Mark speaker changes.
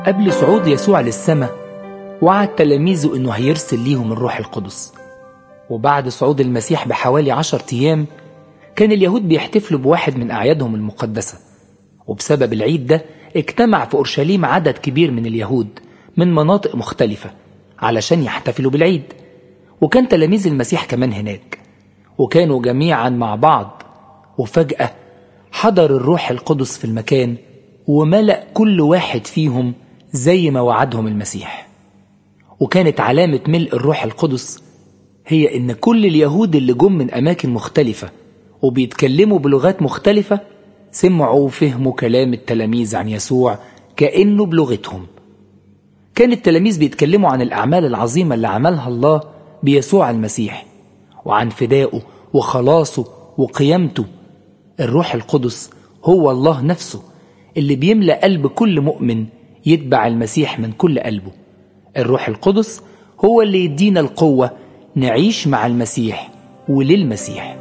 Speaker 1: قبل صعود يسوع للسماء وعد تلاميذه انه هيرسل ليهم الروح القدس وبعد صعود المسيح بحوالي عشر ايام كان اليهود بيحتفلوا بواحد من اعيادهم المقدسه وبسبب العيد ده اجتمع في اورشليم عدد كبير من اليهود من مناطق مختلفه علشان يحتفلوا بالعيد وكان تلاميذ المسيح كمان هناك وكانوا جميعا مع بعض وفجاه حضر الروح القدس في المكان وملأ كل واحد فيهم زي ما وعدهم المسيح وكانت علامة ملء الروح القدس هي إن كل اليهود اللي جم من أماكن مختلفة وبيتكلموا بلغات مختلفة سمعوا وفهموا كلام التلاميذ عن يسوع كأنه بلغتهم كان التلاميذ بيتكلموا عن الأعمال العظيمة اللي عملها الله بيسوع المسيح وعن فدائه وخلاصه وقيامته الروح القدس هو الله نفسه اللي بيملأ قلب كل مؤمن يتبع المسيح من كل قلبه الروح القدس هو اللي يدينا القوة نعيش مع المسيح وللمسيح